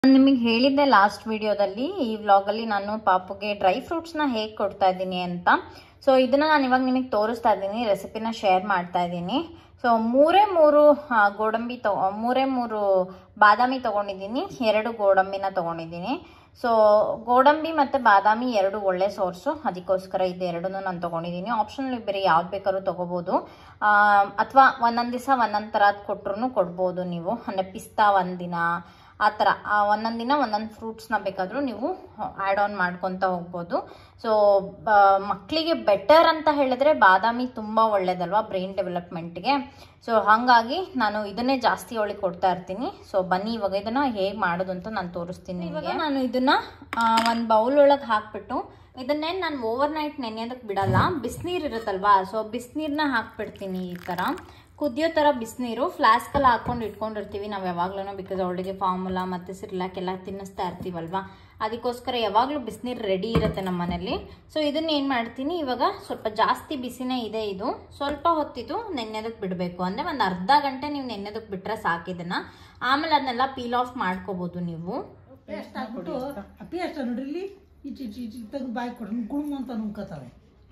ನಾನು ನಿಮಗೆ ಹೇಳಿದ್ದೆ ಲಾಸ್ಟ್ ವಿಡಿಯೋದಲ್ಲಿ ಈ ವ್ಲಾಗಲ್ಲಿ ನಾನು ಪಾಪುಗೆ ಡ್ರೈ ಫ್ರೂಟ್ಸ್ನ ಹೇಗೆ ಕೊಡ್ತಾ ಇದ್ದೀನಿ ಅಂತ ಸೊ ಇದನ್ನು ನಾನು ಇವಾಗ ನಿಮಗೆ ತೋರಿಸ್ತಾ ಇದ್ದೀನಿ ರೆಸಿಪಿನ ಶೇರ್ ಮಾಡ್ತಾ ಇದ್ದೀನಿ ಸೊ ಮೂರೇ ಮೂರು ಆ, ಗೋಡಂಬಿ ತಗೊ ಮೂರೇ ಮೂರು ಬಾದಾಮಿ ತೊಗೊಂಡಿದ್ದೀನಿ ಎರಡು ಗೋಡಂಬಿನ ತೊಗೊಂಡಿದ್ದೀನಿ ಸೊ ಗೋಡಂಬಿ ಮತ್ತು ಬಾದಾಮಿ ಎರಡು ಒಳ್ಳೆ ಸೋರ್ಸು ಅದಕ್ಕೋಸ್ಕರ ಇದು ಎರಡನ್ನೂ ನಾನು ತೊಗೊಂಡಿದ್ದೀನಿ ಆಪ್ಷನಲ್ ಬೇರೆ ಯಾವ್ದು ಬೇಕಾದ್ರೂ ತೊಗೋಬೋದು ಅಥವಾ ಒಂದೊಂದು ದಿವಸ ಒಂದೊಂದು ಥರದ್ದು ಕೊಟ್ರು ಕೊಡ್ಬೋದು ನೀವು ಅಂದರೆ ಪಿಸ್ತಾ ಒಂದಿನ ಆ ಥರ ಒಂದೊಂದು ದಿನ ಒಂದೊಂದು ಫ್ರೂಟ್ಸ್ನ ಬೇಕಾದರೂ ನೀವು ಆ್ಯಡ್ ಆನ್ ಮಾಡ್ಕೊತ ಹೋಗ್ಬೋದು ಸೊ ಮಕ್ಕಳಿಗೆ ಬೆಟರ್ ಅಂತ ಹೇಳಿದ್ರೆ ಬಾದಾಮಿ ತುಂಬ ಒಳ್ಳೇದಲ್ವಾ ಬ್ರೈನ್ ಡೆವಲಪ್ಮೆಂಟ್ಗೆ ಸೊ ಹಾಗಾಗಿ ನಾನು ಇದನ್ನೇ ಜಾಸ್ತಿ ಅವಳಿಗೆ ಕೊಡ್ತಾ ಇರ್ತೀನಿ ಸೊ ಬನ್ನಿ ಇವಾಗ ಇದನ್ನು ಹೇಗೆ ಮಾಡೋದು ಅಂತ ನಾನು ತೋರಿಸ್ತೀನಿ ಇವಾಗ ನಾನು ಇದನ್ನು ಒಂದು ಬೌಲ್ ಒಳಗೆ ಹಾಕ್ಬಿಟ್ಟು ಇದನ್ನೇ ನಾನು ಓವರ್ ನೈಟ್ ನೆನೆಯೋದಕ್ಕೆ ಬಿಡಲ್ಲ ಬಿಸಿನೀರು ಇರುತ್ತಲ್ವಾ ಸೊ ಬಿಸಿನೀರನ್ನ ಹಾಕ್ಬಿಡ್ತೀನಿ ಈ ಥರ ಕುದಿಯೋ ಥರ ಬಿಸಿನೀರು ಫ್ಲಾಸ್ಕಲ್ಲಿ ಹಾಕ್ಕೊಂಡು ಇಟ್ಕೊಂಡಿರ್ತೀವಿ ನಾವು ಯಾವಾಗ್ಲೂ ಬಿಕಾಸ್ ಅವಳಿಗೆ ಫಾರ್ಮುಲಾ ಮತ್ತು ಸಿರ್ಲಾಕ್ ಎಲ್ಲ ತಿನ್ನಿಸ್ತಾ ಇರ್ತೀವಲ್ವಾ ಅದಕ್ಕೋಸ್ಕರ ಯಾವಾಗಲೂ ಬಿಸಿನೀರು ರೆಡಿ ಇರುತ್ತೆ ನಮ್ಮ ಮನೇಲಿ ಸೊ ಇದನ್ನ ಏನು ಮಾಡ್ತೀನಿ ಇವಾಗ ಸ್ವಲ್ಪ ಜಾಸ್ತಿ ಬಿಸಿನೇ ಇದೆ ಇದು ಸ್ವಲ್ಪ ಹೊತ್ತಿದು ನೆನೆಯೋದಕ್ಕೆ ಬಿಡಬೇಕು ಅಂದರೆ ಒಂದು ಅರ್ಧ ಗಂಟೆ ನೀವು ನೆನೆಯೋದಕ್ಕೆ ಬಿಟ್ಟರೆ ಸಾಕಿದನ್ನು ಆಮೇಲೆ ಅದನ್ನೆಲ್ಲ ಪೀಲ್ ಆಫ್ ಮಾಡ್ಕೋಬೋದು ನೀವು ಪೇಸ್ಟ್ ಹಾಕ್ಬಿಟ್ಟು ಆ ಪೇಸ್ಟ್ ನೋಡ್ರಿ ಇಲ್ಲಿ ಇಚ್ ಇಚ್ ಇಚ್ ತೆಗೆದು ಬಾಯಿ ಕೊಡ್ರಿ ಗುಳುಮ್ ಅಂತ ನುಂಕತ್ತವೆ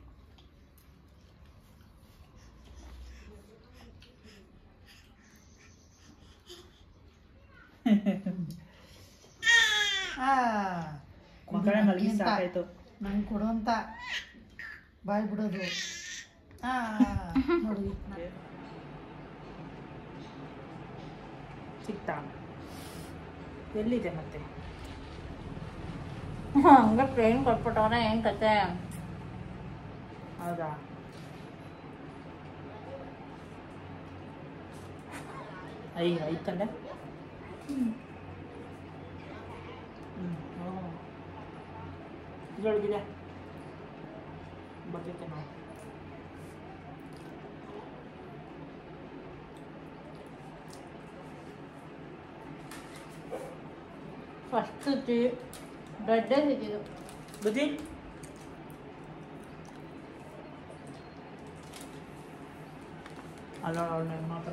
ಆ, ಮಕ್ಕಳ ಮಲಗಿ ಅಂತ ಸಾಕಾಯ್ತು ನಂಗೆ ಕೊಡುವಂತ ಬಾಯಿ ಬಿಡೋದು ಆ ನೋಡಿ ಸಿಕ್ತಾ ಎಲ್ಲಿದೆ ಮತ್ತೆ ಹಂಗೆ ಟ್ರೈನ್ ಕೊಟ್ಬಿಟ್ಟವ್ರೆ ಏನು ಕತೆ ಹೌದಾ ಐ ಐತಲ್ಲ ಹ್ಮ್ ಹ್ಮ್. ಇದ್ರೊಳಗಿದೆ ಬರ್ತೈತೆ ನಾವು ಫಸ್ಟ್ ಟೀ ಬ್ರೆಡ್ಡೇ ಸಿಕ್ಕಿದ್ದು ಬುದ್ಧಿ ಅಲ್ಲ ಅವಳ ಮಾತ್ರ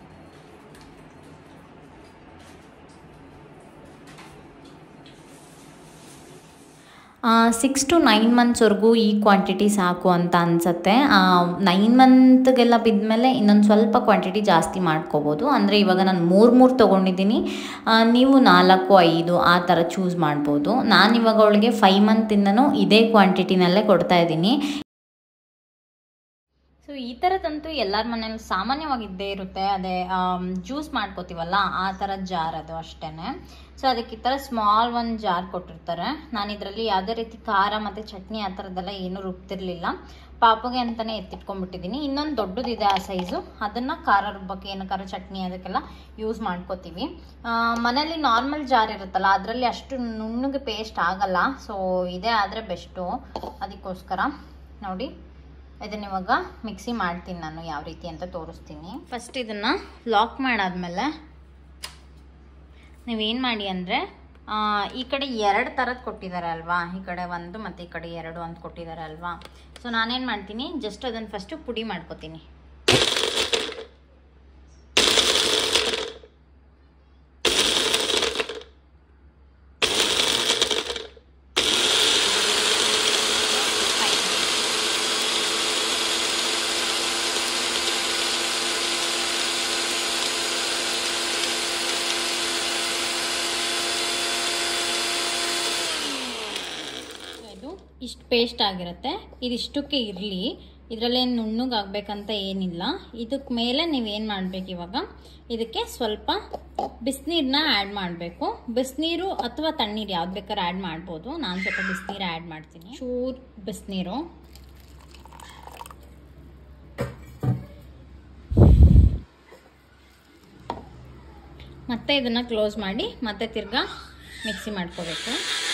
ಸಿಕ್ಸ್ ಟು ನೈನ್ ಮಂತ್ಸ್ವರೆಗೂ ಈ ಕ್ವಾಂಟಿಟಿ ಸಾಕು ಅಂತ ಅನಿಸುತ್ತೆ ನೈನ್ ಮಂತ್ಗೆಲ್ಲ ಬಿದ್ಮೇಲೆ ಇನ್ನೊಂದು ಸ್ವಲ್ಪ ಕ್ವಾಂಟಿಟಿ ಜಾಸ್ತಿ ಮಾಡ್ಕೋಬೋದು ಅಂದರೆ ಇವಾಗ ನಾನು ಮೂರು ಮೂರು ತೊಗೊಂಡಿದ್ದೀನಿ ಆ, ನೀವು ನಾಲ್ಕು ಐದು ಆ ಥರ ಚೂಸ್ ಮಾಡ್ಬೋದು ನಾನಿವಾಗ ಅವಳಿಗೆ ಫೈವ್ ಮಂತಿಂದನೂ ಇದೇ ಕ್ವಾಂಟಿಟಿನಲ್ಲೇ ಕೊಡ್ತಾ ಇದ್ದೀನಿ ಸೊ ಈ ಥರದಂತೂ ಎಲ್ಲರ ಮನೇಲಿ ಸಾಮಾನ್ಯವಾಗಿ ಇದ್ದೇ ಇರುತ್ತೆ ಅದೇ ಜ್ಯೂಸ್ ಮಾಡ್ಕೋತೀವಲ್ಲ ಆ ಥರ ಜಾರ್ ಅದು ಅಷ್ಟೇ ಸೊ ಅದಕ್ಕೆ ಈ ಥರ ಸ್ಮಾಲ್ ಒಂದು ಜಾರ್ ಕೊಟ್ಟಿರ್ತಾರೆ ನಾನು ಇದರಲ್ಲಿ ಯಾವುದೇ ರೀತಿ ಖಾರ ಮತ್ತು ಚಟ್ನಿ ಆ ಥರದ್ದೆಲ್ಲ ಏನೂ ರುಬ್ತಿರ್ಲಿಲ್ಲ ಪಾಪುಗೆ ಅಂತಲೇ ಎತ್ತಿಟ್ಕೊಂಡ್ಬಿಟ್ಟಿದ್ದೀನಿ ಇನ್ನೊಂದು ದೊಡ್ಡದಿದೆ ಆ ಸೈಜು ಅದನ್ನು ಖಾರ ರುಬ್ಬಕ್ಕೆ ಏನಕ್ಕಾರ ಚಟ್ನಿ ಅದಕ್ಕೆಲ್ಲ ಯೂಸ್ ಮಾಡ್ಕೋತೀವಿ ಆ, ಮನೇಲಿ ನಾರ್ಮಲ್ ಜಾರ್ ಇರುತ್ತಲ್ಲ ಅದರಲ್ಲಿ ಅಷ್ಟು ನುಣ್ಣಗೆ ಪೇಸ್ಟ್ ಆಗಲ್ಲ ಸೊ ಇದೇ ಆದರೆ ಬೆಸ್ಟು ಅದಕ್ಕೋಸ್ಕರ ನೋಡಿ ಇದನ್ನ ಇವಾಗ ಮಿಕ್ಸಿ ಮಾಡ್ತೀನಿ ನಾನು ಯಾವ ರೀತಿ ಅಂತ ತೋರಿಸ್ತೀನಿ ಫಸ್ಟ್ ಇದನ್ನು ಲಾಕ್ ಮಾಡಾದ್ಮೇಲೆ ನೀವೇನು ಮಾಡಿ ಅಂದರೆ ಈ ಕಡೆ ಎರಡು ಥರದ್ದು ಕೊಟ್ಟಿದ್ದಾರೆ ಅಲ್ವಾ ಈ ಕಡೆ ಒಂದು ಮತ್ತು ಈ ಕಡೆ ಎರಡು ಅಂತ ಕೊಟ್ಟಿದ್ದಾರೆ ಅಲ್ವಾ ಸೊ ನಾನೇನು ಮಾಡ್ತೀನಿ ಜಸ್ಟ್ ಅದನ್ನು ಫಸ್ಟು ಪುಡಿ ಮಾಡ್ಕೊತೀನಿ ಇದು ಇಷ್ಟು ಪೇಸ್ಟ್ ಆಗಿರುತ್ತೆ ಇದಿಷ್ಟಕ್ಕೆ ಇರಲಿ ಇದರಲ್ಲೇನು ನುಣ್ಣಗಾಗಬೇಕಂತ ಏನಿಲ್ಲ ಇದಕ್ಕೆ ಮೇಲೆ ನೀವೇನು ಮಾಡಬೇಕು ಇವಾಗ ಇದಕ್ಕೆ ಸ್ವಲ್ಪ ಬಿಸಿನೀರನ್ನ ಆ್ಯಡ್ ಮಾಡಬೇಕು ಬಿಸಿನೀರು ಅಥವಾ ತಣ್ಣೀರು ಯಾವ್ದು ಬೇಕಾದ್ರೆ ಆ್ಯಡ್ ಮಾಡ್ಬೋದು ನಾನು ಸ್ವಲ್ಪ ಬಿಸಿನೀರು ಆ್ಯಡ್ ಮಾಡ್ತೀನಿ ಚೂರು ಬಿಸಿನೀರು ಮತ್ತೆ ಇದನ್ನು ಕ್ಲೋಸ್ ಮಾಡಿ ಮತ್ತೆ ತಿರ್ಗಾ ಮಿಕ್ಸಿ ಮಾಡ್ಕೋಬೇಕು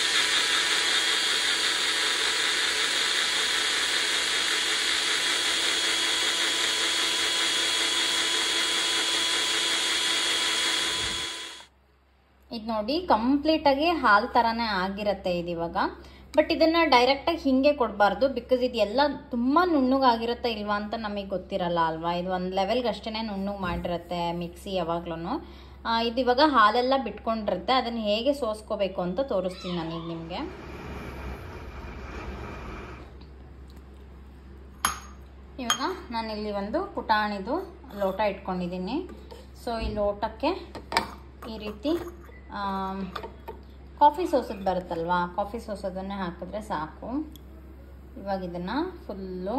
ಇದು ನೋಡಿ ಕಂಪ್ಲೀಟಾಗಿ ಹಾಲು ಥರನೇ ಆಗಿರುತ್ತೆ ಇದು ಇವಾಗ ಬಟ್ ಇದನ್ನು ಡೈರೆಕ್ಟಾಗಿ ಹಿಂಗೆ ಕೊಡಬಾರ್ದು ಬಿಕಾಸ್ ಇದು ಎಲ್ಲ ತುಂಬ ನುಣ್ಣಗಾಗಿರುತ್ತೆ ಇಲ್ವಾ ಅಂತ ನಮಗೆ ಗೊತ್ತಿರಲ್ಲ ಅಲ್ವಾ ಇದು ಒಂದು ಲೆವೆಲ್ಗೆ ಅಷ್ಟೇ ನುಣ್ಣಗೆ ಮಾಡಿರುತ್ತೆ ಮಿಕ್ಸಿ ಯಾವಾಗ್ಲೂ ಆ, ಇದು ಇವಾಗ ಹಾಲೆಲ್ಲ ಬಿಟ್ಕೊಂಡಿರುತ್ತೆ ಅದನ್ನು ಹೇಗೆ ಸೋಸ್ಕೋಬೇಕು ಅಂತ ತೋರಿಸ್ತೀನಿ ನಾನೀಗ ನಿಮಗೆ ಇವಾಗ ನಾನಿಲ್ಲಿ ಒಂದು ಪುಟಾಣಿದು ಲೋಟ ಇಟ್ಕೊಂಡಿದ್ದೀನಿ ಸೊ ಈ ಲೋಟಕ್ಕೆ ಈ ರೀತಿ ಆಮ್, ಕಾಫಿ ಸೋಸೋದು ಬರುತ್ತಲ್ವಾ ಕಾಫಿ ಸೋಸೋದನ್ನೇ ಹಾಕಿದ್ರೆ ಸಾಕು ಇವಾಗ ಇದನ್ನು ಫುಲ್ಲು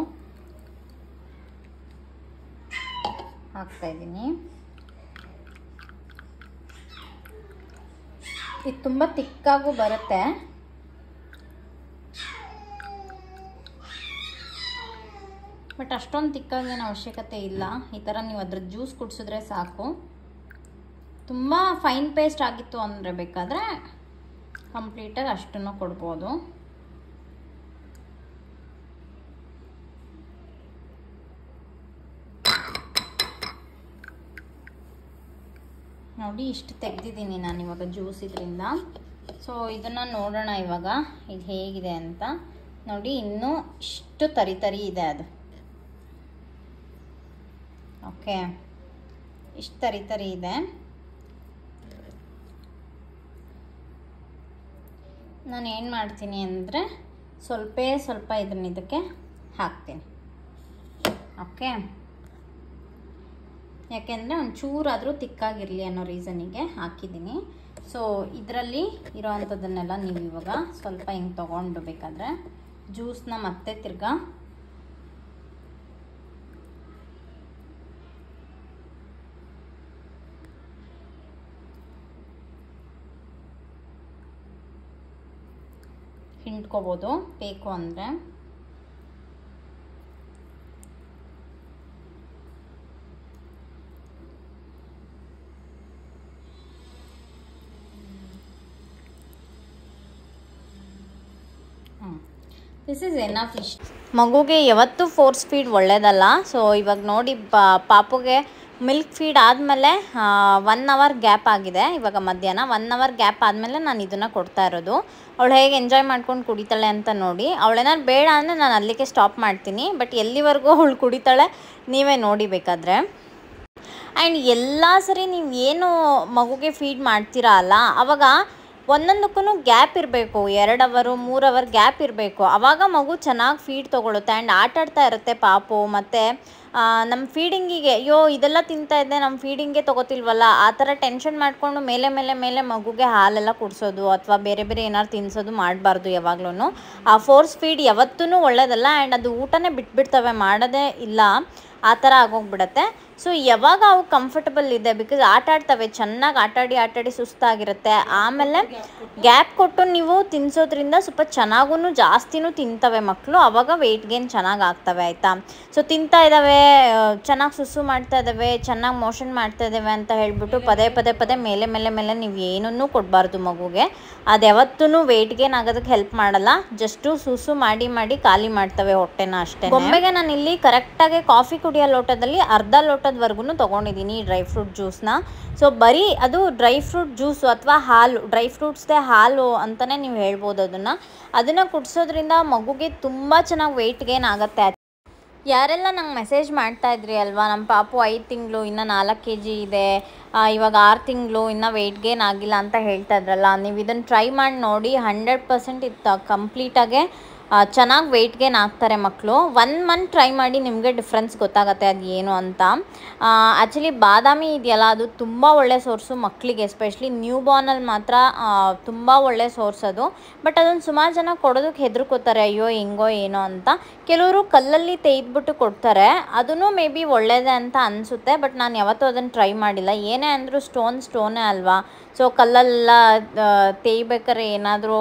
ಹಾಕ್ತಾ ಇದ್ದೀನಿ ಇದು ತುಂಬ ತಿಕ್ಕಾಗೂ ಬರುತ್ತೆ ಬಟ್ ಅಷ್ಟೊಂದು ತಿಕ್ಕಾಗೇನು ಅವಶ್ಯಕತೆ ಇಲ್ಲ ಈ ಥರ ನೀವು ಅದ್ರ ಜ್ಯೂಸ್ ಕುಡಿಸಿದ್ರೆ ಸಾಕು ತುಂಬ ಫೈನ್ ಪೇಸ್ಟ್ ಆಗಿತ್ತು ಅಂದರೆ ಬೇಕಾದರೆ ಕಂಪ್ಲೀಟಾಗಿ ಅಷ್ಟನ್ನು ಕೊಡ್ಬೋದು ನೋಡಿ ಇಷ್ಟು ತೆಗ್ದಿದ್ದೀನಿ ನಾನು ಇವಾಗ ಜ್ಯೂಸ್ ಇದರಿಂದ ಸೊ ಇದನ್ನು ನೋಡೋಣ ಇವಾಗ ಇದು ಹೇಗಿದೆ ಅಂತ ನೋಡಿ ಇನ್ನೂ ಇಷ್ಟು ತರಿ ತರಿ ಇದೆ ಅದು ಓಕೆ ಇಷ್ಟು ತರಿ ತರಿ ಇದೆ ನಾನು ಏನು ಮಾಡ್ತೀನಿ ಅಂದರೆ ಸ್ವಲ್ಪ ಸ್ವಲ್ಪ ಇದನ್ನ ಇದಕ್ಕೆ ಹಾಕ್ತೀನಿ ಓಕೆ ಯಾಕೆಂದರೆ ಒಂಚೂರಾದರೂ ತಿಕ್ಕಾಗಿರಲಿ ಅನ್ನೋ ರೀಸನಿಗೆ ಹಾಕಿದ್ದೀನಿ ಸೊ ಇದರಲ್ಲಿ ಇರೋವಂಥದ್ದನ್ನೆಲ್ಲ ನೀವು ಇವಾಗ ಸ್ವಲ್ಪ ಹಿಂಗೆ ತೊಗೊಂಡು ಬೇಕಾದರೆ ಜ್ಯೂಸ್ನ ಮತ್ತೆ ತಿರ್ಗಾ ಹಿಂಡ್ಕೋಬೋದು ಬೇಕು ಅಂದರೆ ದಿಸ್ ಇಸ್ ಎನಫ್ ಇಷ್ಟ ಮಗುಗೆ ಯಾವತ್ತೂ ಫೋರ್ಸ್ ಫೀಡ್ ಒಳ್ಳೇದಲ್ಲ ಸೊ ಇವಾಗ ನೋಡಿ ಪಾಪುಗೆ ಮಿಲ್ಕ್ ಫೀಡ್ ಆದಮೇಲೆ ಒನ್ ಅವರ್ ಗ್ಯಾಪ್ ಆಗಿದೆ ಇವಾಗ ಮಧ್ಯಾಹ್ನ ಒನ್ ಅವರ್ ಗ್ಯಾಪ್ ಆದಮೇಲೆ ನಾನು ಇದನ್ನು ಕೊಡ್ತಾ ಇರೋದು ಅವಳು ಹೇಗೆ ಎಂಜಾಯ್ ಮಾಡ್ಕೊಂಡು ಕುಡಿತಾಳೆ ಅಂತ ನೋಡಿ ಅವಳೇನಾದ್ರು ಬೇಡ ಅಂದರೆ ನಾನು ಅಲ್ಲಿಗೆ ಸ್ಟಾಪ್ ಮಾಡ್ತೀನಿ ಬಟ್ ಎಲ್ಲಿವರೆಗೂ ಅವಳು ಕುಡಿತಾಳೆ ನೀವೇ ನೋಡಿ ಬೇಕಾದರೆ ಆ್ಯಂಡ್ ಎಲ್ಲ ಸರಿ ನೀವು ಏನು ಮಗುಗೆ ಫೀಡ್ ಮಾಡ್ತೀರಾ ಅಲ್ಲ ಅವಾಗ ಒಂದೊಂದಕ್ಕೂ ಗ್ಯಾಪ್ ಇರಬೇಕು ಎರಡು ಅವರು ಮೂರು ಅವರ್ ಗ್ಯಾಪ್ ಇರಬೇಕು ಆವಾಗ ಮಗು ಚೆನ್ನಾಗಿ ಫೀಡ್ ತೊಗೊಳುತ್ತೆ ಆ್ಯಂಡ್ ಆಟಾಡ್ತಾ ಇರುತ್ತೆ ಪಾಪು ಮತ್ತು ನಮ್ಮ ಫೀಡಿಂಗಿಗೆ ಅಯ್ಯೋ ಇದೆಲ್ಲ ತಿಂತಾ ಇದ್ದೆ ನಮ್ಮ ಫೀಡಿಂಗ್ಗೆ ತೊಗೋತಿಲ್ವಲ್ಲ ಆ ಥರ ಟೆನ್ಷನ್ ಮಾಡಿಕೊಂಡು ಮೇಲೆ ಮೇಲೆ ಮೇಲೆ ಮಗುಗೆ ಹಾಲೆಲ್ಲ ಕುಡಿಸೋದು ಅಥವಾ ಬೇರೆ ಬೇರೆ ಏನಾದ್ರು ತಿನ್ನಿಸೋದು ಮಾಡಬಾರ್ದು ಯಾವಾಗ್ಲೂ ಆ ಫೋರ್ಸ್ ಫೀಡ್ ಯಾವತ್ತೂ ಒಳ್ಳೇದಲ್ಲ ಆ್ಯಂಡ್ ಅದು ಊಟನೇ ಬಿಟ್ಬಿಡ್ತವೆ ಮಾಡೋದೇ ಇಲ್ಲ ಆ ಥರ ಆಗೋಗ್ಬಿಡತ್ತೆ ಸೊ ಯಾವಾಗ ಅವು ಕಂಫರ್ಟಬಲ್ ಇದೆ ಬಿಕಾಸ್ ಆಟ ಆಡ್ತವೆ ಚೆನ್ನಾಗಿ ಆಟಾಡಿ ಆಟಾಡಿ ಸುಸ್ತಾಗಿರುತ್ತೆ ಆಮೇಲೆ ಗ್ಯಾಪ್ ಕೊಟ್ಟು ನೀವು ತಿನ್ನಿಸೋದ್ರಿಂದ ಸ್ವಲ್ಪ ಚೆನ್ನಾಗೂ ಜಾಸ್ತಿನೂ ತಿಂತವೆ ಮಕ್ಕಳು ಅವಾಗ ವೆಯ್ಟ್ ಗೇನ್ ಚೆನ್ನಾಗಿ ಆಗ್ತವೆ ಆಯಿತಾ ಸೊ ತಿಂತಾ ಇದ್ದಾವೆ ಚೆನ್ನಾಗಿ ಸುಸು ಮಾಡ್ತಾ ಇದ್ದಾವೆ ಚೆನ್ನಾಗಿ ಮೋಷನ್ ಮಾಡ್ತಾ ಇದ್ದಾವೆ ಅಂತ ಹೇಳ್ಬಿಟ್ಟು ಪದೇ ಪದೇ ಪದೇ ಮೇಲೆ ಮೇಲೆ ಮೇಲೆ ನೀವು ಏನನ್ನೂ ಕೊಡಬಾರ್ದು ಮಗುಗೆ ಅದು ಯಾವತ್ತೂ ವೆಯ್ಟ್ ಗೇನ್ ಆಗೋದಕ್ಕೆ ಹೆಲ್ಪ್ ಮಾಡಲ್ಲ ಜಸ್ಟು ಸುಸು ಮಾಡಿ ಮಾಡಿ ಖಾಲಿ ಮಾಡ್ತವೆ ಹೊಟ್ಟೆನ ಅಷ್ಟೇ ಬೊಂಬೆಗೆ ನಾನು ಇಲ್ಲಿ ಕರೆಕ್ಟಾಗಿ ಕಾಫಿ ಕುಡಿಯೋ ಲೋಟದಲ್ಲಿ ಅರ್ಧ ಲೋಟದವರೆಗೂ ತೊಗೊಂಡಿದ್ದೀನಿ ಡ್ರೈ ಫ್ರೂಟ್ ಜ್ಯೂಸ್ನ ಸೊ ಬರೀ ಅದು ಡ್ರೈ ಫ್ರೂಟ್ ಜ್ಯೂಸು ಅಥವಾ ಹಾಲು ಡ್ರೈ ಫ್ರೂಟ್ಸ್ದೇ ಹಾಲು ಅಂತಲೇ ನೀವು ಹೇಳ್ಬೋದು ಅದನ್ನು ಅದನ್ನು ಕುಡಿಸೋದ್ರಿಂದ ಮಗುಗೆ ತುಂಬ ಚೆನ್ನಾಗಿ ವೆಯ್ಟ್ ಗೇನ್ ಆಗುತ್ತೆ ಯಾರೆಲ್ಲ ನಂಗೆ ಮೆಸೇಜ್ ಮಾಡ್ತಾ ಇದ್ರಿ ಅಲ್ವಾ ನಮ್ಮ ಪಾಪು ಐದು ತಿಂಗಳು ಇನ್ನು ನಾಲ್ಕು ಕೆ ಜಿ ಇದೆ ಆ, ಇವಾಗ ಆರು ತಿಂಗಳು ಇನ್ನೂ ವೆಯ್ಟ್ ಗೇನ್ ಆಗಿಲ್ಲ ಅಂತ ಹೇಳ್ತಾ ಇದ್ರಲ್ಲ ನೀವು ಇದನ್ನು ಟ್ರೈ ಮಾಡಿ ನೋಡಿ ಹಂಡ್ರೆಡ್ ಪರ್ಸೆಂಟ್ ಇದು ಕಂಪ್ಲೀಟಾಗೆ ಚೆನ್ನಾಗಿ ವೆಯ್ಟ್ ಗೇನ್ ಆಗ್ತಾರೆ ಮಕ್ಕಳು ಒನ್ ಮಂತ್ ಟ್ರೈ ಮಾಡಿ ನಿಮಗೆ ಡಿಫ್ರೆನ್ಸ್ ಗೊತ್ತಾಗತ್ತೆ ಅದು ಏನು ಅಂತ ಆ್ಯಕ್ಚುಲಿ ಬಾದಾಮಿ ಇದೆಯಲ್ಲ ಅದು ತುಂಬ ಒಳ್ಳೆ ಸೋರ್ಸು ಮಕ್ಕಳಿಗೆ ಎಸ್ಪೆಷಲಿ ನ್ಯೂ ಬಾರ್ನಲ್ಲಿ ಮಾತ್ರ ತುಂಬ ಒಳ್ಳೆ ಸೋರ್ಸ್ ಅದು ಬಟ್ ಅದನ್ನು ಸುಮಾರು ಜನ ಕೊಡೋದಕ್ಕೆ ಹೆದರ್ಕೋತಾರೆ ಅಯ್ಯೋ ಹೆಂಗೋ ಏನೋ ಅಂತ ಕೆಲವರು ಕಲ್ಲಲ್ಲಿ ತೆಗೆದ್ಬಿಟ್ಟು ಕೊಡ್ತಾರೆ ಅದೂ ಮೇ ಬಿ ಒಳ್ಳೇದೇ ಅಂತ ಅನಿಸುತ್ತೆ ಬಟ್ ನಾನು ಯಾವತ್ತೂ ಅದನ್ನು ಟ್ರೈ ಮಾಡಿಲ್ಲ ಏನೇ ಅಂದರೂ ಸ್ಟೋನ್ ಸ್ಟೋನೇ ಅಲ್ವಾ ಸೊ ಕಲ್ಲಲ್ಲೆಲ್ಲ ತೇಯ್ಬೇಕಾದ್ರೆ ಏನಾದರೂ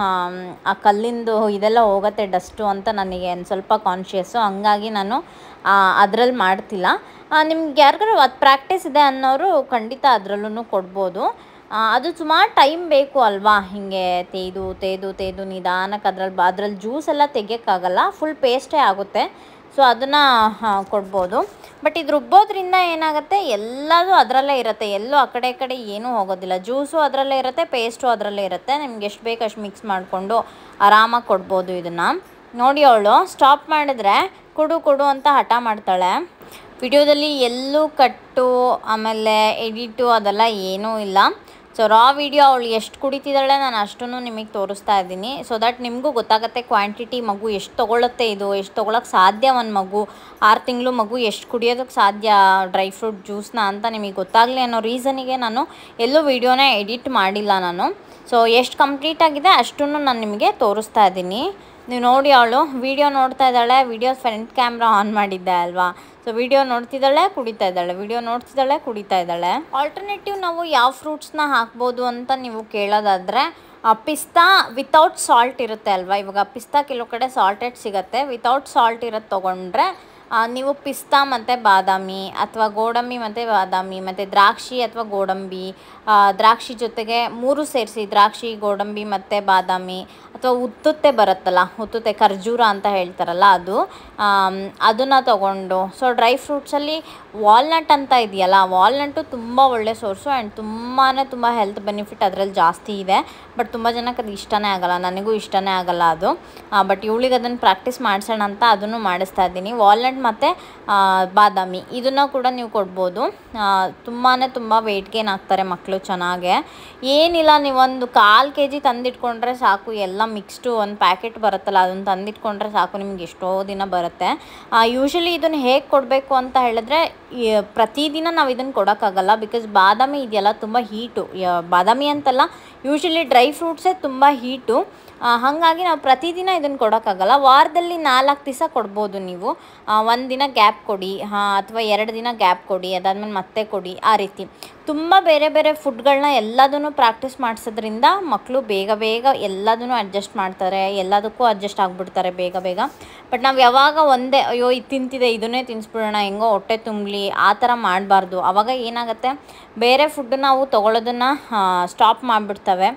ಆ ಕಲ್ಲಿಂದು ಇದೆಲ್ಲ ಹೋಗುತ್ತೆ ಡಸ್ಟು ಅಂತ ನನಗೆ ಒಂದು ಸ್ವಲ್ಪ ಕಾನ್ಷಿಯಸ್ಸು ಹಂಗಾಗಿ ನಾನು ಅದರಲ್ಲಿ ಮಾಡ್ತಿಲ್ಲ ನಿಮ್ಗೆ ಯಾರಿಗಾರು ಅದು ಪ್ರಾಕ್ಟೀಸ್ ಇದೆ ಅನ್ನೋರು ಖಂಡಿತ ಅದರಲ್ಲೂ ಕೊಡ್ಬೋದು ಆ, ಅದು ಸುಮಾರು ಟೈಮ್ ಬೇಕು ಅಲ್ವಾ ಹೀಗೆ ತೇಯ್ದು ತೇಯ್ದು ತೇಯ್ದು ನಿಧಾನಕ್ಕೆ ಅದ್ರಲ್ಲಿ ಬ ಅದ್ರಲ್ಲಿ ಜ್ಯೂಸ್ ಎಲ್ಲ ತೆಗಿಯೋಕ್ಕಾಗಲ್ಲ ಫುಲ್ ಪೇಸ್ಟೇ ಆಗುತ್ತೆ ಸೊ ಅದನ್ನು ಕೊಡ್ಬೋದು ಬಟ್ ಇದು ರುಬ್ಬೋದ್ರಿಂದ ಏನಾಗುತ್ತೆ ಎಲ್ಲದೂ ಅದರಲ್ಲೇ ಇರುತ್ತೆ ಎಲ್ಲೂ ಆ ಕಡೆ ಈ ಕಡೆ ಏನೂ ಹೋಗೋದಿಲ್ಲ ಜ್ಯೂಸು ಅದರಲ್ಲೇ ಇರುತ್ತೆ ಪೇಸ್ಟು ಅದರಲ್ಲೇ ಇರುತ್ತೆ ನಿಮ್ಗೆ ಎಷ್ಟು ಬೇಕು ಅಷ್ಟು ಮಿಕ್ಸ್ ಮಾಡಿಕೊಂಡು ಆರಾಮಾಗಿ ಕೊಡ್ಬೋದು ಇದನ್ನು ನೋಡಿ ಅವಳು ಸ್ಟಾಪ್ ಮಾಡಿದ್ರೆ ಕೊಡು ಕೊಡು ಅಂತ ಹಠ ಮಾಡ್ತಾಳೆ ವಿಡಿಯೋದಲ್ಲಿ ಎಲ್ಲೂ ಕಟ್ಟು ಆಮೇಲೆ ಎಡಿಟು ಅದೆಲ್ಲ ಏನೂ ಇಲ್ಲ ಸೊ ರಾ ವಿಡಿಯೋ ಅವಳು ಎಷ್ಟು ಕುಡಿತಿದ್ದಾಳೆ ನಾನು ಅಷ್ಟನ್ನು ನಿಮಗೆ ತೋರಿಸ್ತಾ ಇದ್ದೀನಿ ಸೊ ದಟ್ ನಿಮಗೂ ಗೊತ್ತಾಗುತ್ತೆ ಕ್ವಾಂಟಿಟಿ ಮಗು ಎಷ್ಟು ತೊಗೊಳುತ್ತೆ ಇದು ಎಷ್ಟು ತೊಗೊಳಕ್ಕೆ ಸಾಧ್ಯ ಒಂದು ಮಗು ಆರು ತಿಂಗಳು ಮಗು ಎಷ್ಟು ಕುಡಿಯೋದಕ್ಕೆ ಸಾಧ್ಯ ಡ್ರೈ ಫ್ರೂಟ್ ಜ್ಯೂಸ್ನ ಅಂತ ನಿಮಗೆ ಗೊತ್ತಾಗಲಿ ಅನ್ನೋ ರೀಸನಿಗೆ ನಾನು ಎಲ್ಲೂ ವಿಡಿಯೋನ ಎಡಿಟ್ ಮಾಡಿಲ್ಲ ನಾನು ಸೊ ಎಷ್ಟು ಕಂಪ್ಲೀಟ್ ಆಗಿದೆ ಅಷ್ಟನ್ನು ನಾನು ನಿಮಗೆ ತೋರಿಸ್ತಾ ಇದ್ದೀನಿ ನೀವು ನೋಡಿ ಅವಳು ವಿಡಿಯೋ ನೋಡ್ತಾ ಇದ್ದಾಳೆ ವಿಡಿಯೋ ಫ್ರಂಟ್ ಕ್ಯಾಮ್ರಾ ಆನ್ ಮಾಡಿದ್ದೆ ಅಲ್ವಾ ಸೊ ವಿಡಿಯೋ ನೋಡ್ತಿದ್ದಾಳೆ ಕುಡಿತಾ ಇದ್ದಾಳೆ ವಿಡಿಯೋ ನೋಡ್ತಿದ್ದಾಳೆ ಕುಡಿತಾ ಇದ್ದಾಳೆ ಆಲ್ಟರ್ನೇಟಿವ್ ನಾವು ಯಾವ ಫ್ರೂಟ್ಸ್ನ ಹಾಕ್ಬೋದು ಅಂತ ನೀವು ಕೇಳೋದಾದರೆ ಪಿಸ್ತಾ ವಿತೌಟ್ ಸಾಲ್ಟ್ ಇರುತ್ತೆ ಅಲ್ವಾ ಇವಾಗ ಪಿಸ್ತಾ ಕೆಲವು ಕಡೆ ಸಾಲ್ಟೆಡ್ ಸಿಗುತ್ತೆ ವಿತೌಟ್ ಸಾಲ್ಟ್ ಇರೋದು ತೊಗೊಂಡ್ರೆ ಆ, ನೀವು ಪಿಸ್ತಾ ಮತ್ತು ಬಾದಾಮಿ ಅಥವಾ ಗೋಡಂಬಿ ಮತ್ತು ಬಾದಾಮಿ ಮತ್ತು ದ್ರಾಕ್ಷಿ ಅಥವಾ ಗೋಡಂಬಿ ಆ, ದ್ರಾಕ್ಷಿ ಜೊತೆಗೆ ಮೂರು ಸೇರಿಸಿ ದ್ರಾಕ್ಷಿ ಗೋಡಂಬಿ ಮತ್ತು ಬಾದಾಮಿ ಅಥವಾ ಉತ್ತುತ್ತೆ ಬರುತ್ತಲ್ಲ ಉತ್ತುತ್ತೆ ಖರ್ಜೂರ ಅಂತ ಹೇಳ್ತಾರಲ್ಲ ಅದು ಅದನ್ನು ತಗೊಂಡು ಸೊ ಡ್ರೈ ಫ್ರೂಟ್ಸಲ್ಲಿ ವಾಲ್ನಟ್ ಅಂತ ಇದೆಯಲ್ಲ ವಾಲ್ನಟ್ಟು ತುಂಬ ಒಳ್ಳೆ ಸೋರ್ಸು ಆ್ಯಂಡ್ ತುಂಬಾ ತುಂಬ ಹೆಲ್ತ್ ಬೆನಿಫಿಟ್ ಅದರಲ್ಲಿ ಜಾಸ್ತಿ ಇದೆ ಬಟ್ ತುಂಬ ಜನಕ್ಕೆ ಅದು ಇಷ್ಟನೇ ಆಗಲ್ಲ ನನಗೂ ಇಷ್ಟನೇ ಆಗಲ್ಲ ಅದು ಬಟ್ ಇವಳಿಗೆ ಅದನ್ನು ಪ್ರಾಕ್ಟೀಸ್ ಮಾಡಿಸೋಣ ಅಂತ ಅದನ್ನು ಮಾಡಿಸ್ತಾ ಇದ್ದೀನಿ ವಾಲ್ನಟ್ ಮತ್ತು ಬಾದಾಮಿ ಇದನ್ನು ಕೂಡ ನೀವು ಕೊಡ್ಬೋದು ತುಂಬಾ ತುಂಬ ವೆಯ್ಟ್ ಗೇನ್ ಆಗ್ತಾರೆ ಮಕ್ಕಳು ಚೆನ್ನಾಗೆ ಏನಿಲ್ಲ ನೀವೊಂದು ಕಾಲು ಕೆ ಜಿ ತಂದಿಟ್ಕೊಂಡ್ರೆ ಸಾಕು ಎಲ್ಲ ಮಿಕ್ಸ್ಡು ಒಂದು ಪ್ಯಾಕೆಟ್ ಬರುತ್ತಲ್ಲ ಅದನ್ನು ತಂದಿಟ್ಕೊಂಡ್ರೆ ಸಾಕು ನಿಮ್ಗೆ ಎಷ್ಟೋ ದಿನ ಬರುತ್ತೆ ಯೂಶಲಿ ಇದನ್ನು ಹೇಗೆ ಕೊಡಬೇಕು ಅಂತ ಹೇಳಿದ್ರೆ ಈ ಪ್ರತಿದಿನ ನಾವು ಇದನ್ನು ಕೊಡೋಕ್ಕಾಗಲ್ಲ ಬಿಕಾಸ್ ಬಾದಾಮಿ ಇದೆಯಲ್ಲ ತುಂಬ ಹೀಟು ಬಾದಾಮಿ ಅಂತಲ್ಲ ಯೂಶಲಿ ಡ್ರೈ ಫ್ರೂಟ್ಸೇ ತುಂಬ ಹೀಟು ಹಾಗಾಗಿ ನಾವು ಪ್ರತಿದಿನ ಇದನ್ನು ಕೊಡೋಕ್ಕಾಗಲ್ಲ ವಾರದಲ್ಲಿ ನಾಲ್ಕು ದಿವಸ ಕೊಡ್ಬೋದು ನೀವು ಒಂದು ದಿನ ಗ್ಯಾಪ್ ಕೊಡಿ ಹಾಂ ಅಥವಾ ಎರಡು ದಿನ ಗ್ಯಾಪ್ ಕೊಡಿ ಅದಾದ್ಮೇಲೆ ಮತ್ತೆ ಕೊಡಿ ಆ ರೀತಿ ತುಂಬ ಬೇರೆ ಬೇರೆ ಫುಡ್ಗಳನ್ನ ಎಲ್ಲದನ್ನು ಪ್ರಾಕ್ಟೀಸ್ ಮಾಡಿಸೋದ್ರಿಂದ ಮಕ್ಕಳು ಬೇಗ ಬೇಗ ಎಲ್ಲದನ್ನು ಅಡ್ಜಸ್ಟ್ ಮಾಡ್ತಾರೆ ಎಲ್ಲದಕ್ಕೂ ಅಡ್ಜಸ್ಟ್ ಆಗಿಬಿಡ್ತಾರೆ ಬೇಗ ಬೇಗ ಬಟ್ ನಾವು ಯಾವಾಗ ಒಂದೇ ಅಯ್ಯೋ ಇದು ತಿಂತಿದೆ ಇದನ್ನೇ ತಿನ್ನಿಸ್ಬಿಡೋಣ ಹೆಂಗೋ ಹೊಟ್ಟೆ ತುಂಬಲಿ ಆ ಥರ ಮಾಡಬಾರ್ದು ಆವಾಗ ಏನಾಗುತ್ತೆ ಬೇರೆ ಫುಡ್ ನಾವು ತೊಗೊಳೋದನ್ನು ಸ್ಟಾಪ್ ಮಾಡಿಬಿಡ್ತವೆ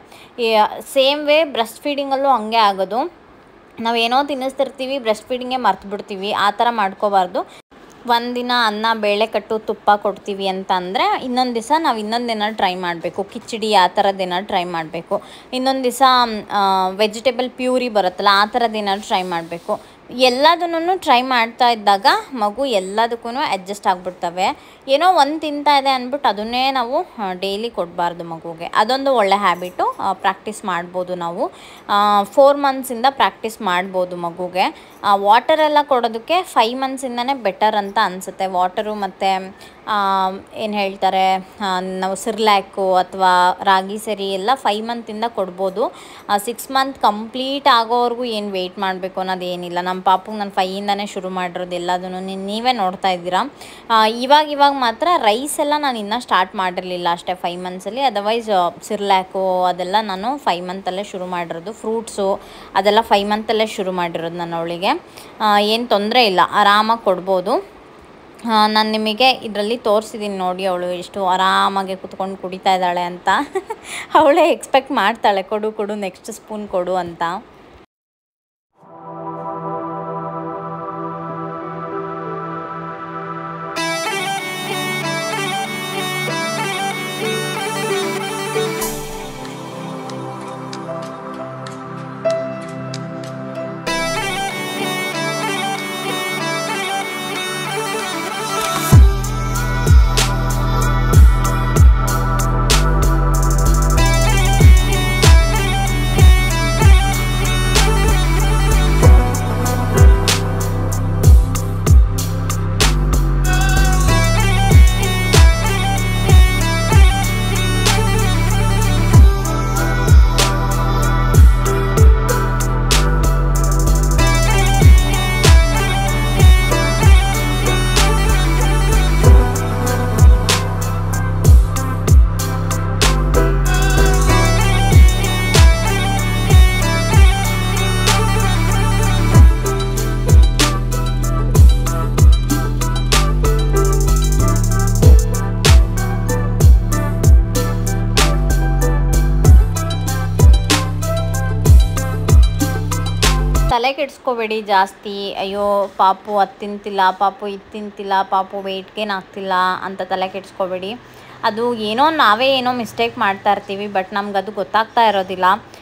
ಸೇಮ್ ವೇ ಬ್ರೆಸ್ಟ್ ಫೀಡಿಂಗಲ್ಲೂ ಹಂಗೆ ಆಗೋದು ನಾವೇನೋ ತಿನ್ನಿಸ್ತಿರ್ತೀವಿ ಬ್ರೆಸ್ಟ್ ಫೀಡಿಂಗೇ ಮರ್ತು ಬಿಡ್ತೀವಿ ಆ ಥರ ಮಾಡ್ಕೋಬಾರ್ದು ಒಂದಿನ ಅನ್ನ ಬೇಳೆ ಕಟ್ಟು ತುಪ್ಪ ಕೊಡ್ತೀವಿ ಅಂತ ಅಂದರೆ ಇನ್ನೊಂದು ದಿವಸ ನಾವು ಇನ್ನೊಂದು ದಿನ ಟ್ರೈ ಮಾಡಬೇಕು ಕಿಚಡಿ ಆ ಥರದ್ದೇನ ಟ್ರೈ ಮಾಡಬೇಕು ಇನ್ನೊಂದು ದಿವಸ ವೆಜಿಟೇಬಲ್ ಪ್ಯೂರಿ ಬರುತ್ತಲ್ಲ ಆ ಥರದ್ದೇನ ಟ್ರೈ ಮಾಡಬೇಕು ಎಲ್ಲದನ್ನು ಟ್ರೈ ಮಾಡ್ತಾ ಇದ್ದಾಗ ಮಗು ಎಲ್ಲದಕ್ಕೂ ಅಡ್ಜಸ್ಟ್ ಆಗಿಬಿಡ್ತವೆ ಏನೋ ಒಂದು ತಿಂತಾ ಇದೆ ಅಂದ್ಬಿಟ್ಟು ಅದನ್ನೇ ನಾವು ಡೈಲಿ ಕೊಡಬಾರ್ದು ಮಗುಗೆ ಅದೊಂದು ಒಳ್ಳೆ ಹ್ಯಾಬಿಟು ಪ್ರಾಕ್ಟೀಸ್ ಮಾಡ್ಬೋದು ನಾವು ಫೋರ್ ಮಂತ್ಸಿಂದ ಪ್ರಾಕ್ಟೀಸ್ ಮಾಡ್ಬೋದು ಮಗುಗೆ ವಾಟರ್ ಎಲ್ಲ ಕೊಡೋದಕ್ಕೆ ಫೈವ್ ಮಂತ್ಸಿಂದನೇ ಬೆಟರ್ ಅಂತ ಅನಿಸುತ್ತೆ ವಾಟರು ಮತ್ತು ಏನು ಹೇಳ್ತಾರೆ ಆ, ನಾವು ಸಿರ್ಲ್ಯಾಕು ಅಥವಾ ರಾಗಿ ಸರಿ ಎಲ್ಲ ಫೈವ್ ಮಂತಿಂದ ಕೊಡ್ಬೋದು ಸಿಕ್ಸ್ ಮಂತ್ ಕಂಪ್ಲೀಟ್ ಆಗೋವರೆಗೂ ಏನು ವೆಯ್ಟ್ ಮಾಡಬೇಕು ಅನ್ನೋದು ಏನಿಲ್ಲ ನಮ್ಮ ಪಾಪುಗೆ ನಾನು ಫೈಯಿಂದನೇ ಶುರು ಮಾಡಿರೋದು ಎಲ್ಲದನ್ನು ನೀವೇ ನೋಡ್ತಾ ಇದ್ದೀರಾ ಆ, ಇವಾಗ ಇವಾಗ ಮಾತ್ರ ರೈಸ್ ಎಲ್ಲ ನಾನು ಇನ್ನೂ ಸ್ಟಾರ್ಟ್ ಮಾಡಿರಲಿಲ್ಲ ಅಷ್ಟೇ ಫೈವ್ ಮಂತ್ಸಲ್ಲಿ ಅದರ್ವೈಸ್ ಸಿರ್ಲ್ಯಾಕು ಅದೆಲ್ಲ ನಾನು ಫೈವ್ ಮಂತಲ್ಲೇ ಶುರು ಮಾಡಿರೋದು ಫ್ರೂಟ್ಸು ಅದೆಲ್ಲ ಫೈವ್ ಮಂತಲ್ಲೇ ಶುರು ಮಾಡಿರೋದು ನಾನು ಅವಳಿಗೆ ಏನು ತೊಂದರೆ ಇಲ್ಲ ಆರಾಮಾಗಿ ಕೊಡ್ಬೋದು ನಾನು ನಿಮಗೆ ಇದರಲ್ಲಿ ತೋರಿಸಿದ್ದೀನಿ ನೋಡಿ ಅವಳು ಎಷ್ಟು ಆರಾಮಾಗಿ ಕುತ್ಕೊಂಡು ಕುಡಿತಾ ಇದ್ದಾಳೆ ಅಂತ ಅವಳೇ ಎಕ್ಸ್ಪೆಕ್ಟ್ ಮಾಡ್ತಾಳೆ ಕೊಡು ಕೊಡು ನೆಕ್ಸ್ಟ್ ಸ್ಪೂನ್ ಕೊಡು ಅಂತ ತಲೆ ಕೆಡಿಸ್ಕೋಬೇಡಿ ಜಾಸ್ತಿ ಅಯ್ಯೋ ಪಾಪು ಅದು ತಿಂತಿಲ್ಲ ಪಾಪು ಇದು ತಿಂತಿಲ್ಲ ಪಾಪು ವೆಯ್ಟ್ ಗೇನ್ ಆಗ್ತಿಲ್ಲ ಅಂತ ತಲೆ ಕೆಡಿಸ್ಕೋಬೇಡಿ ಅದು ಏನೋ ನಾವೇ ಏನೋ ಮಿಸ್ಟೇಕ್ ಮಾಡ್ತಾ ಇರ್ತೀವಿ ಬಟ್ ನಮ್ಗೆ ಅದು ಗೊತ್ತಾಗ್ತಾ ಇರೋದಿಲ್ಲ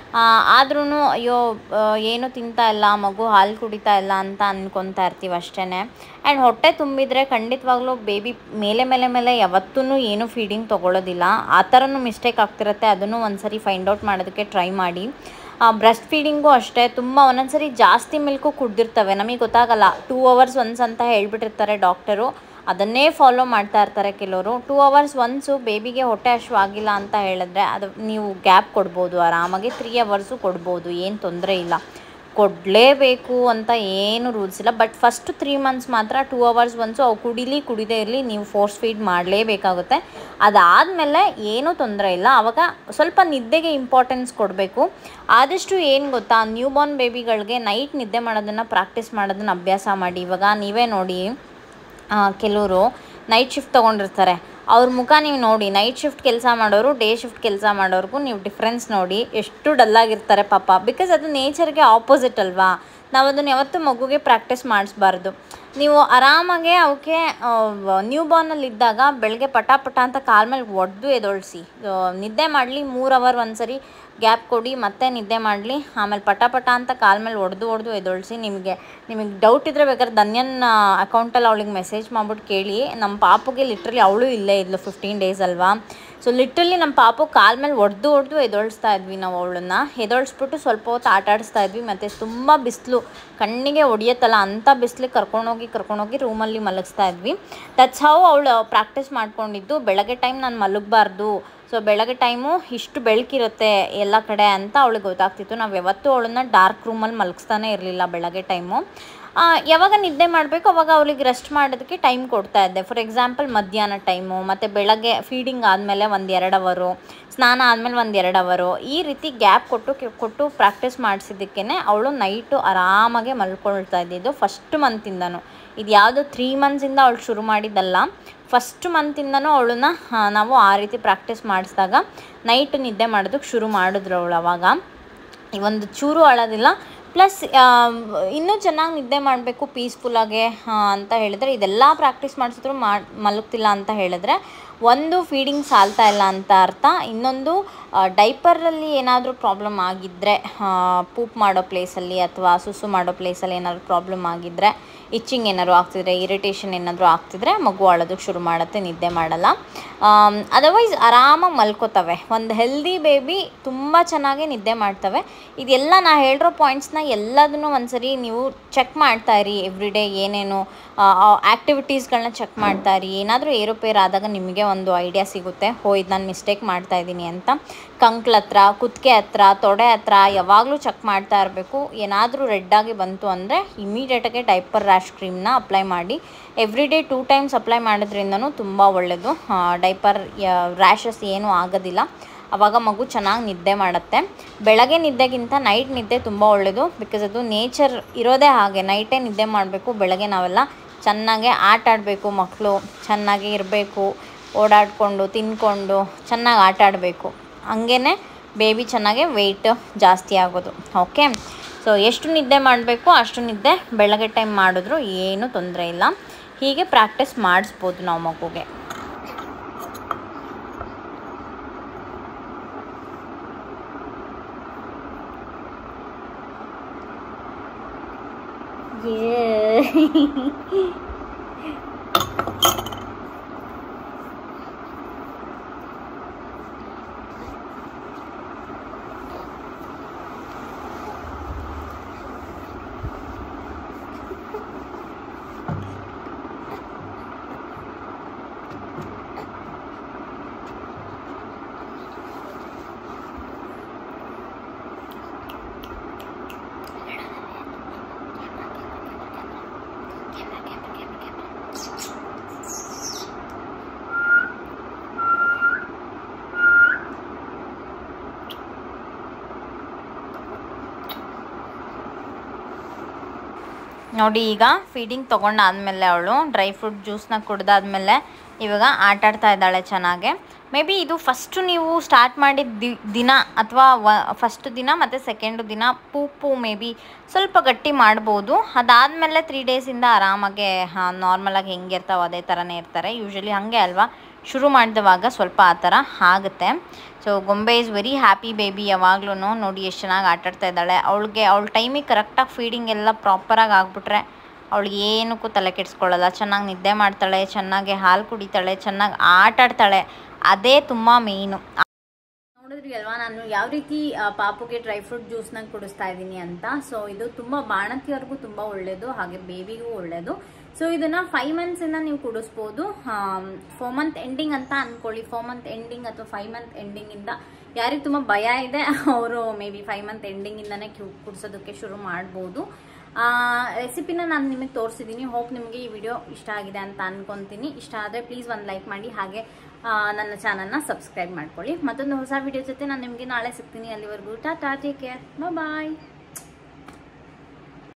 ಆದ್ರೂ ಅಯ್ಯೋ ಆ, ಏನು ತಿಂತಾ ಇಲ್ಲ ಮಗು ಹಾಲು ಕುಡಿತಾ ಇಲ್ಲ ಅಂತ ಅನ್ಕೊತಾ ಇರ್ತೀವಿ ಅಷ್ಟೇ ಆ್ಯಂಡ್ ಹೊಟ್ಟೆ ತುಂಬಿದರೆ ಖಂಡಿತವಾಗ್ಲೂ ಬೇಬಿ ಮೇಲೆ ಮೇಲೆ ಮೇಲೆ ಯಾವತ್ತೂ ಏನು ಫೀಡಿಂಗ್ ತೊಗೊಳ್ಳೋದಿಲ್ಲ ಆ ಥರನೂ ಮಿಸ್ಟೇಕ್ ಆಗ್ತಿರುತ್ತೆ ಅದನ್ನು ಒಂದ್ಸರಿ ಫೈಂಡ್ ಔಟ್ ಮಾಡೋದಕ್ಕೆ ಟ್ರೈ ಮಾಡಿ ಬ್ರೆಸ್ಟ್ ಫೀಡಿಂಗು ಅಷ್ಟೇ ತುಂಬ ಒಂದೊಂದ್ಸರಿ ಜಾಸ್ತಿ ಮಿಲ್ಕು ಕುಡ್ದಿರ್ತವೆ ನಮಗೆ ಗೊತ್ತಾಗಲ್ಲ ಟೂ ಅವರ್ಸ್ ಒನ್ಸ್ ಅಂತ ಹೇಳ್ಬಿಟ್ಟಿರ್ತಾರೆ ಡಾಕ್ಟರು ಅದನ್ನೇ ಫಾಲೋ ಮಾಡ್ತಾ ಇರ್ತಾರೆ ಕೆಲವರು ಟೂ ಅವರ್ಸ್ ಒನ್ಸು ಬೇಬಿಗೆ ಹೊಟ್ಟೆ ಹಶ್ವು ಆಗಿಲ್ಲ ಅಂತ ಹೇಳಿದ್ರೆ ಅದು ನೀವು ಗ್ಯಾಪ್ ಕೊಡ್ಬೋದು ಆರಾಮಾಗಿ ತ್ರೀ ಅವರ್ಸು ಕೊಡ್ಬೋದು ಏನು ತೊಂದರೆ ಇಲ್ಲ ಕೊಡಲೇಬೇಕು ಅಂತ ಏನು ರೂಲ್ಸ್ ಇಲ್ಲ ಬಟ್ ಫಸ್ಟ್ ತ್ರೀ ಮಂತ್ಸ್ ಮಾತ್ರ ಟೂ ಅವರ್ಸ್ ಒನ್ಸು ಅವು ಕುಡಿಲಿ ಕುಡಿದೇ ಇರಲಿ ನೀವು ಫೋರ್ಸ್ ಫೀಡ್ ಮಾಡಲೇಬೇಕಾಗುತ್ತೆ ಅದಾದಮೇಲೆ ಏನೂ ತೊಂದರೆ ಇಲ್ಲ ಆವಾಗ ಸ್ವಲ್ಪ ನಿದ್ದೆಗೆ ಇಂಪಾರ್ಟೆನ್ಸ್ ಕೊಡಬೇಕು ಆದಷ್ಟು ಏನು ಗೊತ್ತಾ ನ್ಯೂ ಬಾರ್ನ್ ಬೇಬಿಗಳಿಗೆ ನೈಟ್ ನಿದ್ದೆ ಮಾಡೋದನ್ನು ಪ್ರಾಕ್ಟೀಸ್ ಮಾಡೋದನ್ನು ಅಭ್ಯಾಸ ಮಾಡಿ ಇವಾಗ ನೀವೇ ನೋಡಿ ಕೆಲವರು ನೈಟ್ ಶಿಫ್ಟ್ ತೊಗೊಂಡಿರ್ತಾರೆ ಅವ್ರ ಮುಖ ನೀವು ನೋಡಿ ನೈಟ್ ಶಿಫ್ಟ್ ಕೆಲಸ ಮಾಡೋರು ಡೇ ಶಿಫ್ಟ್ ಕೆಲಸ ಮಾಡೋರ್ಗೂ ನೀವು ಡಿಫ್ರೆನ್ಸ್ ನೋಡಿ ಎಷ್ಟು ಡಲ್ಲಾಗಿರ್ತಾರೆ ಪಾಪ ಬಿಕಾಸ್ ಅದು ನೇಚರ್ಗೆ ಆಪೋಸಿಟ್ ಅಲ್ವಾ ನಾವು ಅದನ್ನು ಯಾವತ್ತೂ ಮಗುಗೆ ಪ್ರಾಕ್ಟೀಸ್ ಮಾಡಿಸ್ಬಾರ್ದು ನೀವು ಆರಾಮಾಗೆ ಅವಕ್ಕೆ ನ್ಯೂ ಬಾರ್ನಲ್ಲಿ ಇದ್ದಾಗ ಬೆಳಗ್ಗೆ ಪಟ ಪಟ ಅಂತ ಕಾಲ ಮೇಲೆ ಒಡೆದು ಎದೊಳಿಸಿ ನಿದ್ದೆ ಮಾಡಲಿ ಮೂರು ಅವರ್ ಒಂದ್ಸರಿ ಗ್ಯಾಪ್ ಕೊಡಿ ಮತ್ತೆ ನಿದ್ದೆ ಮಾಡಲಿ ಆಮೇಲೆ ಪಟ ಪಟ ಅಂತ ಕಾಲ ಮೇಲೆ ಒಡೆದು ಒಡೆದು ಎದೊಳಿಸಿ ನಿಮಗೆ ನಿಮಗೆ ಡೌಟ್ ಇದ್ದರೆ ಬೇಕಾದ್ರೆ ಧನ್ಯನ್ ಅಕೌಂಟಲ್ಲಿ ಅವಳಿಗೆ ಮೆಸೇಜ್ ಮಾಡ್ಬಿಟ್ಟು ಕೇಳಿ ನಮ್ಮ ಪಾಪುಗೆ ಲಿಟ್ರಲಿ ಅವಳು ಇಲ್ಲೇ ಇದ್ಲು ಫಿಫ್ಟೀನ್ ಡೇಸ್ ಅಲ್ವಾ ಸೊ ಲಿಟ್ರಲಿ ನಮ್ಮ ಪಾಪು ಕಾಲ ಮೇಲೆ ಒಡೆದು ಒಡೆದು ಎದೊಳಿಸ್ತಾ ಇದ್ವಿ ನಾವು ಅವಳನ್ನ ಎದೊಳಿಸ್ಬಿಟ್ಟು ಸ್ವಲ್ಪ ಹೊತ್ತು ಆಟ ಆಡಿಸ್ತಾ ಇದ್ವಿ ಮತ್ತು ತುಂಬ ಬಿಸಿಲು ಕಣ್ಣಿಗೆ ಹೊಡಿಯತ್ತಲ್ಲ ಅಂಥ ಬಿಸಿಲಿಗೆ ಕರ್ಕೊಂಡೋಗಿ ಕರ್ಕೊಂಡೋಗಿ ರೂಮಲ್ಲಿ ಮಲಗಿಸ್ತಾ ಇದ್ವಿ ದಟ್ಸ್ ಹೌ ಅವಳು ಪ್ರಾಕ್ಟೀಸ್ ಮಾಡ್ಕೊಂಡಿದ್ದು ಬೆಳಗ್ಗೆ ಟೈಮ್ ನಾನು ಮಲಗಬಾರ್ದು ಸೊ ಬೆಳಗ್ಗೆ ಟೈಮು ಇಷ್ಟು ಬೆಳಕಿರುತ್ತೆ ಎಲ್ಲ ಕಡೆ ಅಂತ ಅವಳಿಗೆ ಗೊತ್ತಾಗ್ತಿತ್ತು ನಾವು ಯಾವತ್ತೂ ಅವಳನ್ನ ಡಾರ್ಕ್ ರೂಮಲ್ಲಿ ಮಲಗಿಸ್ತಾನೆ ಇರಲಿಲ್ಲ ಬೆಳಗ್ಗೆ ಟೈಮು ಯಾವಾಗ ನಿದ್ದೆ ಮಾಡಬೇಕು ಅವಾಗ ಅವಳಿಗೆ ರೆಸ್ಟ್ ಮಾಡೋದಕ್ಕೆ ಟೈಮ್ ಕೊಡ್ತಾ ಇದ್ದೆ ಫಾರ್ ಎಕ್ಸಾಂಪಲ್ ಮಧ್ಯಾಹ್ನ ಟೈಮು ಮತ್ತು ಬೆಳಗ್ಗೆ ಫೀಡಿಂಗ್ ಆದಮೇಲೆ ಒಂದು ಎರಡು ಅವರು ಸ್ನಾನ ಆದಮೇಲೆ ಒಂದು ಎರಡು ಅವರು ಈ ರೀತಿ ಗ್ಯಾಪ್ ಕೊಟ್ಟು ಕೆ- ಕೊಟ್ಟು ಪ್ರಾಕ್ಟೀಸ್ ಮಾಡಿಸಿದ್ದಕ್ಕೇ ಅವಳು ನೈಟು ಆರಾಮಾಗೆ ಮಲ್ಕೊಳ್ತಾ ಇದ್ದಿದ್ದು ಫಸ್ಟ್ ಮಂತಿಂದನೂ ಇದು ಯಾವುದೋ ತ್ರೀ ಮಂತ್ಸಿಂದ ಅವಳು ಶುರು ಮಾಡಿದ್ದಲ್ಲ ಫಸ್ಟ್ ಮಂತಿಂದನೂ ಅವಳನ್ನ ನಾವು ಆ ರೀತಿ ಪ್ರಾಕ್ಟೀಸ್ ಮಾಡಿಸಿದಾಗ ನೈಟ್ ನಿದ್ದೆ ಮಾಡೋದಕ್ಕೆ ಶುರು ಮಾಡಿದ್ರು ಅವಳು ಅವಾಗ ಈ ಒಂದು ಚೂರು ಅಳೋದಿಲ್ಲ ಪ್ಲಸ್ ಇನ್ನೂ ಚೆನ್ನಾಗಿ ನಿದ್ದೆ ಮಾಡಬೇಕು ಪೀಸ್ಫುಲ್ಲಾಗೆ ಅಂತ ಹೇಳಿದ್ರೆ ಇದೆಲ್ಲ ಪ್ರಾಕ್ಟೀಸ್ ಮಾಡಿಸಿದ್ರು ಮಾಡಿ ಮಲಗ್ತಿಲ್ಲ ಅಂತ ಹೇಳಿದ್ರೆ ಒಂದು ಫೀಡಿಂಗ್ ಸಾಲ್ತಾ ಇಲ್ಲ ಅಂತ ಅರ್ಥ ಇನ್ನೊಂದು ಡೈಪರಲ್ಲಿ ಏನಾದರೂ ಪ್ರಾಬ್ಲಮ್ ಆಗಿದ್ದರೆ ಪೂಪ್ ಮಾಡೋ ಪ್ಲೇಸಲ್ಲಿ ಅಥವಾ ಸುಸು ಮಾಡೋ ಪ್ಲೇಸಲ್ಲಿ ಏನಾದರೂ ಪ್ರಾಬ್ಲಮ್ ಆಗಿದ್ದರೆ ಇಚ್ಚಿಂಗ್ ಏನಾದ್ರು ಆಗ್ತಿದ್ರೆ ಇರಿಟೇಷನ್ ಏನಾದರೂ ಆಗ್ತಿದ್ರೆ ಮಗು ಅಳೋದಕ್ಕೆ ಶುರು ಮಾಡುತ್ತೆ ನಿದ್ದೆ ಮಾಡಲ್ಲ ಅದರ್ವೈಸ್ ಆರಾಮಾಗಿ ಮಲ್ಕೋತವೆ ಒಂದು ಹೆಲ್ದಿ ಬೇಬಿ ತುಂಬ ಚೆನ್ನಾಗಿ ನಿದ್ದೆ ಮಾಡ್ತವೆ ಇದೆಲ್ಲ ನಾ ಹೇಳಿರೋ ಪಾಯಿಂಟ್ಸ್ನ ಎಲ್ಲದನ್ನು ಒಂದ್ಸರಿ ನೀವು ಚೆಕ್ ಮಾಡ್ತಾ ಇರಿ ಎವ್ರಿ ಡೇ ಏನೇನು ಆ್ಯಕ್ಟಿವಿಟೀಸ್ಗಳನ್ನ ಚೆಕ್ ಮಾಡ್ತಾ ಇರಿ ಏನಾದರೂ ಏರುಪೇರು ಆದಾಗ ನಿಮಗೆ ಒಂದು ಐಡಿಯಾ ಸಿಗುತ್ತೆ ಹೋ ಇದು ನಾನು ಮಿಸ್ಟೇಕ್ ಮಾಡ್ತಾ ಇದ್ದೀನಿ ಅಂತ ಕಂಕ್ಳ ಹತ್ರ ಕುತ್ತಿಗೆ ಹತ್ರ ತೊಡೆ ಹತ್ರ ಯಾವಾಗಲೂ ಚೆಕ್ ಮಾಡ್ತಾ ಇರಬೇಕು ಏನಾದರೂ ರೆಡ್ಡಾಗಿ ಬಂತು ಅಂದರೆ ಇಮಿಡಿಯೇಟಾಗಿ ಡೈಪರ್ ರ್ಯಾಶ್ ಕ್ರೀಮ್ನ ಅಪ್ಲೈ ಮಾಡಿ every day two times apply ಮಾಡೋದ್ರಿಂದನೂ ತುಂಬ ಒಳ್ಳೆಯದು ಡೈಪರ್ ರ್ಯಾಷಸ್ ಏನೂ ಆಗೋದಿಲ್ಲ ಆವಾಗ ಮಗು ಚೆನ್ನಾಗಿ ನಿದ್ದೆ ಮಾಡುತ್ತೆ ಬೆಳಗ್ಗೆ ನಿದ್ದೆಗಿಂತ ನೈಟ್ ನಿದ್ದೆ ತುಂಬ ಒಳ್ಳೆಯದು ಬಿಕಾಸ್ ಅದು ನೇಚರ್ ಇರೋದೇ ಹಾಗೆ ನೈಟೇ ನಿದ್ದೆ ಮಾಡಬೇಕು ಬೆಳಗ್ಗೆ ನಾವೆಲ್ಲ ಚೆನ್ನಾಗೆ ಆಟ ಆಡಬೇಕು ಮಕ್ಕಳು ಚೆನ್ನಾಗಿ ಇರಬೇಕು ಓಡಾಡಿಕೊಂಡು ತಿನ್ಕೊಂಡು ಚೆನ್ನಾಗಿ ಆಟ ಆಡಬೇಕು ಹಂಗೇ ಬೇಬಿ ಚೆನ್ನಾಗೆ ವೆಯ್ಟ್ ಜಾಸ್ತಿ ಆಗೋದು ಓಕೆ ಸೊ ಎಷ್ಟು ನಿದ್ದೆ ಮಾಡಬೇಕು ಅಷ್ಟು ನಿದ್ದೆ ಬೆಳಗ್ಗೆ ಟೈಮ್ ಮಾಡಿದ್ರು ಏನೂ ತೊಂದರೆ ಇಲ್ಲ ಹೀಗೆ ಪ್ರಾಕ್ಟೀಸ್ ಮಾಡಿಸ್ಬೋದು ನಾವು ಮಗುಗೆ ನೋಡಿ ಈಗ ಫೀಡಿಂಗ್ ತೊಗೊಂಡಾದ್ಮೇಲೆ ಅವಳು ಡ್ರೈ ಫ್ರೂಟ್ ಜ್ಯೂಸ್ನ ಕುಡ್ದಾದ್ಮೇಲೆ ಇವಾಗ ಆಟ ಆಡ್ತಾ ಇದ್ದಾಳೆ ಚೆನ್ನಾಗೆ ಮೇ ಬಿ ಇದು ಫಸ್ಟು ನೀವು ಸ್ಟಾರ್ಟ್ ಮಾಡಿದ ದಿ ದಿನ ಅಥವಾ ವ ಫಸ್ಟ್ ದಿನ ಮತ್ತು ಸೆಕೆಂಡು ದಿನ ಪೂಪು ಮೇ ಬಿ ಸ್ವಲ್ಪ ಗಟ್ಟಿ ಮಾಡ್ಬೋದು ಅದಾದಮೇಲೆ ತ್ರೀ ಡೇಸಿಂದ ಆರಾಮಾಗೆ ನಾರ್ಮಲಾಗಿ ಹೆಂಗೆ ಇರ್ತಾವೆ ಅದೇ ಥರನೇ ಇರ್ತಾರೆ ಯೂಶ್ವಲಿ ಹಾಗೆ ಅಲ್ವಾ ಶುರು ಮಾಡಿದವಾಗ ಸ್ವಲ್ಪ ಆ ಥರ ಆಗುತ್ತೆ ಸೊ ಗೊಂಬೆ ಇಸ್ ವೆರಿ ಹ್ಯಾಪಿ ಬೇಬಿ ಯಾವಾಗ್ಲೂ ನೋಡಿ ಎಷ್ಟು ಚೆನ್ನಾಗಿ ಆಟಾಡ್ತಾ ಇದ್ದಾಳೆ ಅವಳಿಗೆ ಅವಳ ಟೈಮಿಗೆ ಕರೆಕ್ಟಾಗಿ ಫೀಡಿಂಗ್ ಎಲ್ಲ ಪ್ರಾಪರಾಗಿ ಆಗ್ಬಿಟ್ರೆ ಅವಳಿಗೆ ಏನಕ್ಕೂ ತಲೆ ಕೆಡಿಸ್ಕೊಳ್ಳಲ್ಲ ಚೆನ್ನಾಗಿ ನಿದ್ದೆ ಮಾಡ್ತಾಳೆ ಚೆನ್ನಾಗಿ ಹಾಲು ಕುಡಿತಾಳೆ ಚೆನ್ನಾಗಿ ಆಟಾಡ್ತಾಳೆ ಅದೇ ತುಂಬ ಮೇಯ್ನು ನೋಡಿದ್ರಿ ಅಲ್ವಾ ನಾನು ಯಾವ ರೀತಿ ಆ, ಪಾಪುಗೆ ಡ್ರೈ ಫ್ರೂಟ್ ಜ್ಯೂಸ್ನ ಕುಡಿಸ್ತಾ ಇದ್ದೀನಿ ಅಂತ ಸೊ ಇದು ತುಂಬ ಬಾಣತಿಯವ್ರಿಗೂ ತುಂಬ ಒಳ್ಳೆಯದು ಹಾಗೆ ಬೇಬಿಗೂ ಒಳ್ಳೆಯದು ಸೊ ಇದನ್ನ ಫೈವ್ ಮಂತ್ಸಿಂದ ನೀವು ಕುಡಿಸ್ಬೋದು ಫೋರ್ ಮಂತ್ ಎಂಡಿಂಗ್ ಅಂತ ಅನ್ಕೊಳ್ಳಿ ಫೋರ್ ಮಂತ್ ಎಂಡಿಂಗ್ ಅಥವಾ ಫೈವ್ ಮಂತ್ ಎಂಡಿಂಗಿಂದ ಯಾರಿಗೆ ತುಂಬ ಭಯ ಇದೆ ಅವರು ಮೇ ಬಿ ಫೈವ್ ಮಂತ್ ಎಂಡಿಂಗಿಂದನೇ ಕುಡಿಸೋದಕ್ಕೆ ಶುರು ಮಾಡ್ಬೋದು ರೆಸಿಪಿನ ನಾನು ನಿಮಗೆ ತೋರಿಸಿದ್ದೀನಿ ಹೋಪ್ ನಿಮಗೆ ಈ ವಿಡಿಯೋ ಇಷ್ಟ ಆಗಿದೆ ಅಂತ ಅನ್ಕೊಂತೀನಿ ಇಷ್ಟ ಆದರೆ ಪ್ಲೀಸ್ ಒಂದು ಲೈಕ್ ಮಾಡಿ ಹಾಗೆ ಆ, ನನ್ನ ಚಾನಲ್ನ ಸಬ್ಸ್ಕ್ರೈಬ್ ಮಾಡ್ಕೊಳ್ಳಿ ಮತ್ತೊಂದು ಹೊಸ ವಿಡಿಯೋ ಜೊತೆ ನಾನು ನಿಮಗೆ ನಾಳೆ ಸಿಗ್ತೀನಿ ಅಲ್ಲಿವರೆಗೂ ಟಾಟಾ ಟೇಕ್ ಕೇರ್ ಬಾಯ್